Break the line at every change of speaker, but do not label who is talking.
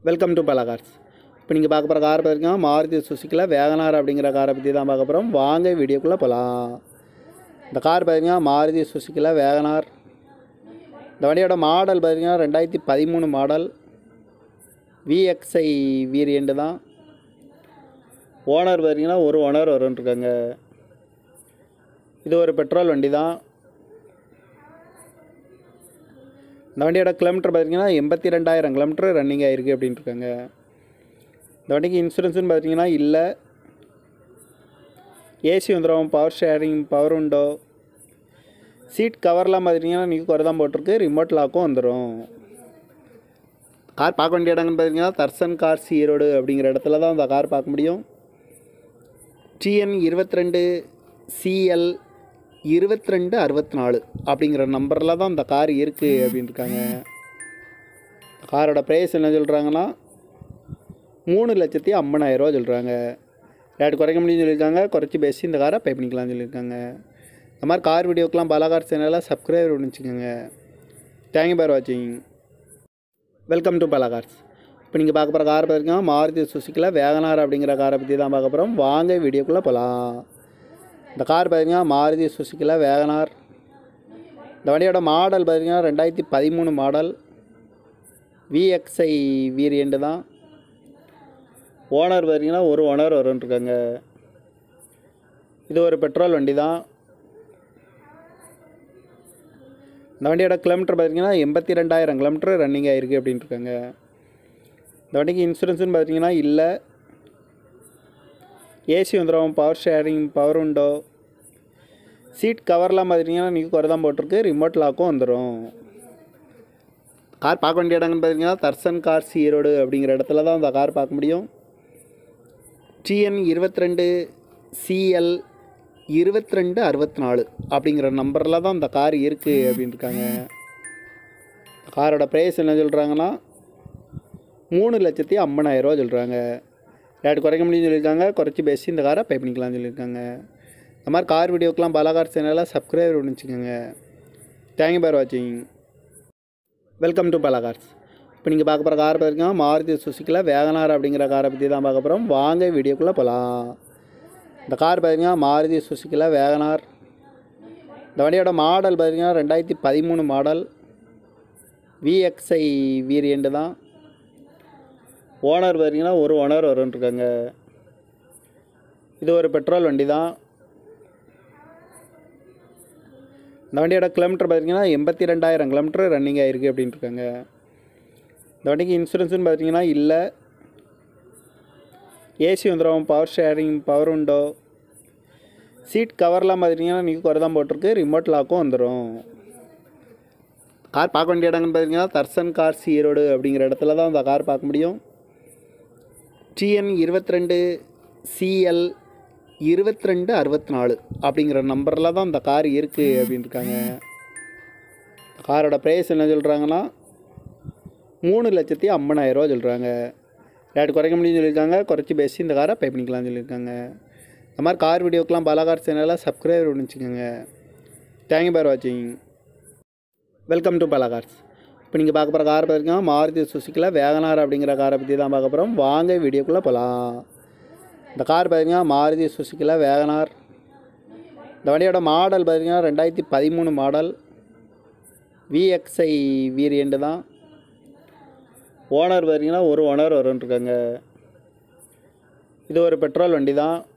welcome to பல cars இப்போ நீங்கள் பார்க்க போகிற கார் பார்த்தீங்கன்னா மாருதி சுசுக்கியில் வேகனார் அப்படிங்கிற காரை பற்றி தான் பார்க்க போகிறோம் வாங்க வீடியோக்குள்ளே போகலாம் இந்த கார் பார்த்தீங்கன்னா மாருதி சுசுக்கியில் வேகனார் இந்த வண்டியோட மாடல் பார்த்தீங்கன்னா ரெண்டாயிரத்தி பதிமூணு மாடல் விஎக்ஸ்ஐ வேரியண்ட்டு தான் ஓனர் பார்த்தீங்கன்னா ஒரு ஓனர் வரும்ன்ருக்காங்க இது ஒரு பெட்ரோல் வண்டி தான் இந்த வண்டியோட கிலோமீட்டர் பார்த்தீங்கன்னா எண்பத்தி ரெண்டாயிரம் கிலோமீட்டர் ரன்னிங் ஆகிருக்கு அப்படின்ட்டு இருக்காங்க இந்த வண்டிக்கு இன்சூரன்ஸ்னு பார்த்தீங்கன்னா இல்லை ஏசி வந்துடும் பவர் ஷேரிங் பவர் உண்டோ சீட் கவர்லாம் பார்த்தீங்கன்னா நீங்கள் குறை தான் போட்டிருக்கு ரிமோட் லாக்கும் வந்துடும் கார் பார்க்க வேண்டிய இடங்கன்னு பார்த்தீங்கன்னா தர்சன் கார்ஸ் ஈரோடு அப்படிங்கிற இடத்துல தான் அந்த கார் பார்க்க முடியும் டிஎன் இருபத்தி ரெண்டு சிஎல் இருபத்தி ரெண்டு அறுபத்தி நாலு அப்படிங்கிற நம்பரில் தான் இந்த கார் இருக்குது அப்படின்னு இருக்காங்க காரோட ப்ரைஸ் என்ன சொல்கிறாங்கன்னா மூணு லட்சத்தி ஐம்பதாயிரரூவா சொல்கிறாங்க ரேட் குறைக்க முடியும்னு சொல்லியிருக்காங்க குறைச்சி பேசி இந்த காரை பே பண்ணிக்கலாம்னு சொல்லியிருக்காங்க இந்த மாதிரி கார் வீடியோக்கெலாம் பல கார் சேனலில் சப்ஸ்கிரைப் பண்ணிச்சுக்கோங்க தேங்க்யூ பார் வாட்சிங் வெல்கம் டு பல கார்ஸ் இப்போ நீங்கள் பார்க்க போகிற கார் பார்த்தீங்கன்னா மாருதி சுசுக்கியில் வேகனார் அப்படிங்கிற காரை பற்றி தான் பார்க்க போகிறோம் வாங்க வீடியோக்குள்ளே போகலாம் இந்த கார் பார்த்தீங்கன்னா மாருதி சுசுக்கியில் வேகனார் இந்த வண்டியோட மாடல் பார்த்தீங்கன்னா ரெண்டாயிரத்தி பதிமூணு மாடல் விஎக்ஸ்ஐ வேரியண்ட்டு தான் ஓனர் பார்த்தீங்கன்னா ஒரு ஓனர் வரும்ன்ருக்காங்க இது ஒரு பெட்ரோல் வண்டி தான் இந்த வண்டியோட கிலோமீட்டர் பார்த்தீங்கன்னா எண்பத்தி ரெண்டாயிரம் கிலோமீட்டர் ரன்னிங் ஆகிருக்கு அப்படின்ட்டு இருக்காங்க இந்த வண்டிக்கு இன்சூரன்ஸ்னு பார்த்தீங்கன்னா இல்லை ஏசி வந்துடும் பவர் ஷேரிங் பவர் உண்டோ சீட் கவர்லாம் பார்த்தீங்கன்னா நீங்கள் குறை தான் போட்டிருக்கு ரிமோட் லாக்கும் வந்துடும் கார் பார்க்க வேண்டிய இடங்கன்னு பார்த்தீங்கன்னா தர்சன் கார்ஸ் ஈரோடு அப்படிங்கிற இடத்துல தான் அந்த கார் பார்க்க முடியும் டிஎன் இருபத்தி ரெண்டு சிஎல் இருபத்தி ரெண்டு அறுபத்தி நாலு அப்படிங்கிற நம்பரில் தான் இந்த கார் இருக்குது அப்படின்னு இருக்காங்க காரோட ப்ரைஸ் என்ன சொல்கிறாங்கன்னா மூணு லட்சத்தி ஐம்பதாயிரரூவா சொல்கிறாங்க ரேட் குறைக்க முடியும்னு சொல்லியிருக்காங்க குறைச்சி பேசி இந்த காரை பே பண்ணிக்கலாம்னு சொல்லியிருக்காங்க இந்த மாதிரி கார் வீடியோக்கெலாம் பல கார் சேனலில் சப்ஸ்கிரைப் பண்ணிச்சுக்கோங்க தேங்க்யூ பார் வாட்சிங் வெல்கம் டு பல கார்ஸ் இப்போ நீங்கள் பார்க்க போகிற கார் பார்த்தீங்கன்னா மாருதி சுசுக்கியில் வேகனார் அப்படிங்கிற காரை பற்றி தான் பார்க்க போகிறோம் வாங்க வீடியோக்குள்ளே போகலாம் இந்த கார் பார்த்தீங்கன்னா மாருதி சுசுக்கியில் வேகனார் இந்த வண்டியோட மாடல் பார்த்தீங்கன்னா ரெண்டாயிரத்தி பதிமூணு மாடல் விஎக்ஸ்ஐ வேரியண்ட்டு தான் ஓனர் பார்த்தீங்கன்னா ஒரு ஓனர் வரும்ன்ருக்காங்க இது ஒரு பெட்ரோல் வண்டி தான் இந்த வண்டியோட கிலோமீட்டர் பார்த்தீங்கன்னா எண்பத்தி ரெண்டாயிரம் கிலோமீட்டர் ரன்னிங் ஆகிருக்கு அப்படின்ட்டு இருக்காங்க இந்த வண்டிக்கு இன்சூரன்ஸ்னு பார்த்தீங்கன்னா இல்லை ஏசி வந்துடும் பவர் ஷேரிங் பவர் உண்டோ சீட் கவர்லாம் பார்த்தீங்கன்னா நீங்கள் குறை தான் போட்டிருக்கு ரிமோட் லாக்கும் வந்துடும் கார் பார்க்க வேண்டிய இடங்கன்னு பார்த்தீங்கன்னா தர்சன் கார்ஸ் ஈரோடு அப்படிங்கிற இடத்துல தான் அந்த கார் பார்க்க முடியும் டிஎன் இருபத்தி ரெண்டு சிஎல் இருபத்தி ரெண்டு அறுபத்தி நாலு அப்படிங்கிற நம்பரில் தான் இந்த கார் இருக்குது அப்படின்னு இருக்காங்க காரோட ப்ரைஸ் என்ன சொல்கிறாங்கன்னா மூணு லட்சத்தி ஐம்பதாயிரரூவா சொல்கிறாங்க ரேட் குறைக்க முடியும்னு சொல்லியிருக்காங்க குறைச்சி பேசி இந்த காரை பே பண்ணிக்கலாம்னு சொல்லியிருக்காங்க இந்த மாதிரி கார் வீடியோக்கெலாம் பல கார் சேனலில் சப்ஸ்கிரைப் பண்ணிச்சுக்கோங்க தேங்க்யூ பார் வாட்சிங் வெல்கம் டு பல கார்ஸ் இப்போ நீங்கள் பார்க்க போகிற கார் பார்த்தீங்கன்னா மாருதி சுசுக்கியில் வேகனார் அப்படிங்கிற காரை பற்றி தான் பார்க்க போகிறோம் வாங்க வீடியோக்குள்ளே போகலாம் இந்த கார் பார்த்தீங்கன்னா மாருதி சுசுக்கியில் வேகனார் இந்த வண்டியோட மாடல் பார்த்தீங்கன்னா ரெண்டாயிரத்தி பதிமூணு மாடல் விஎக்ஸ்ஐ வேரியண்ட்டு தான் ஓனர் பார்த்தீங்கன்னா ஒரு ஓனர் வரும்ன்ருக்காங்க இது ஒரு பெட்ரோல் வண்டி தான்